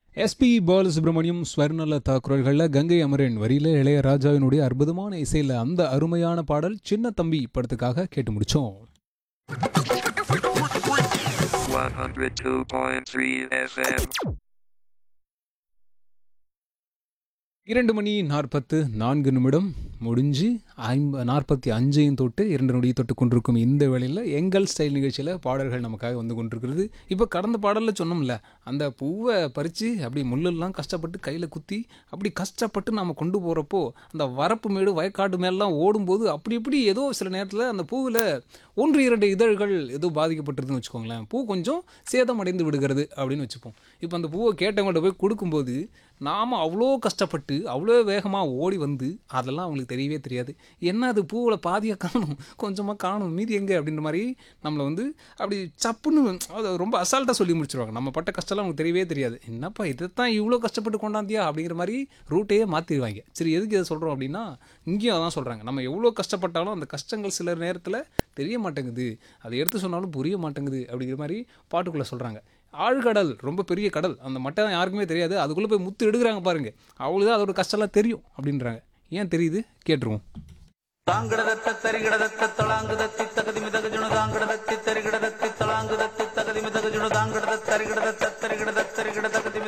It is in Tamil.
எஸ்பி பாலசுப்ரமணியம் ஸ்வர்ணலதா குரல்களில் கங்கை அமரன் வரியில இளையராஜாவினுடைய அற்புதமான இசையில் அந்த அருமையான பாடல் சின்ன தம்பி படத்துக்காக கேட்டு முடிச்சோம் 102.3 FM. இரண்டு மணி நாற்பத்து நான்கு நிமிடம் முடிஞ்சு ஐம்ப நாற்பத்தி அஞ்சையும் தொட்டு இரண்டு நொடியை தொட்டு கொண்டிருக்கும் இந்த வேளையில் எங்கள் ஸ்டைல் நிகழ்ச்சியில் பாடல்கள் நமக்காக வந்து கொண்டிருக்கிறது இப்போ கடந்த பாடலில் சொன்னோம்ல அந்த பூவை பறித்து அப்படி முள்ளெல்லாம் கஷ்டப்பட்டு கையில் குத்தி அப்படி கஷ்டப்பட்டு நாம் கொண்டு போகிறப்போ அந்த வரப்பு மேடு வயக்காட்டு மேலாம் ஓடும்போது அப்படி இப்படி ஏதோ சில நேரத்தில் அந்த பூவில் ஒன்று இரண்டு இதழ்கள் ஏதோ பாதிக்கப்பட்டிருதுன்னு வச்சுக்கோங்களேன் பூ கொஞ்சம் சேதமடைந்து விடுகிறது அப்படின்னு வச்சுப்போம் இப்போ அந்த பூவை கேட்டவங்கள்ட்ட போய் கொடுக்கும்போது நாம் அவ்வளோ கஷ்டப்பட்டு அவ்வளோ வேகமாக ஓடி வந்து அதெல்லாம் அவங்களுக்கு தெரியவே தெரியாது என்ன அது பூவில் பாதியாக காணும் கொஞ்சமாக காணும் மீதி எங்கே அப்படின்ற மாதிரி நம்மளை வந்து அப்படி சப்புன்னு அது ரொம்ப அசால்ட்டாக சொல்லி முடிச்சிருவாங்க நம்ம பட்ட கஷ்டம்லாம் அவங்களுக்கு தெரியவே தெரியாது என்னப்பா இதைத்தான் இவ்வளோ கஷ்டப்பட்டு கொண்டாந்தியா அப்படிங்கிற மாதிரி ரூட்டையே மாற்றிடுவாங்க சரி எதுக்கு இதை சொல்கிறோம் அப்படின்னா இங்கேயும் அதான் சொல்கிறாங்க நம்ம எவ்வளோ கஷ்டப்பட்டாலும் அந்த கஷ்டங்கள் சில நேரத்தில் தெரிய மாட்டேங்குது அதை எடுத்து சொன்னாலும் புரிய மாட்டேங்குது அப்படிங்கிற மாதிரி பாட்டுக்குள்ளே சொல்கிறாங்க ஆழ்கடல் ரொம்ப பெரிய கடல் அந்த மட்டை தான் யாருக்குமே தெரியாது அதுக்குள்ளே போய் முத்து எடுக்கிறாங்க பாருங்க அவங்களுக்கு தான் அதோட கஷ்டம்லாம் தெரியும் அப்படின்றாங்க ஏன் தெரியுது கேட்டுருவோம் தாங்கிடதத்த தரிகிடதத்த தளாங்குதத்தி தகதி மிதகஜுணு தாங்கிடதத்தி தரிகிடதத்தி தளாங்குதத்தி தகதி மிதகஜுணு தாங்கிடத தரிகிடதத்த தரிகிடத தரிகிட தகதி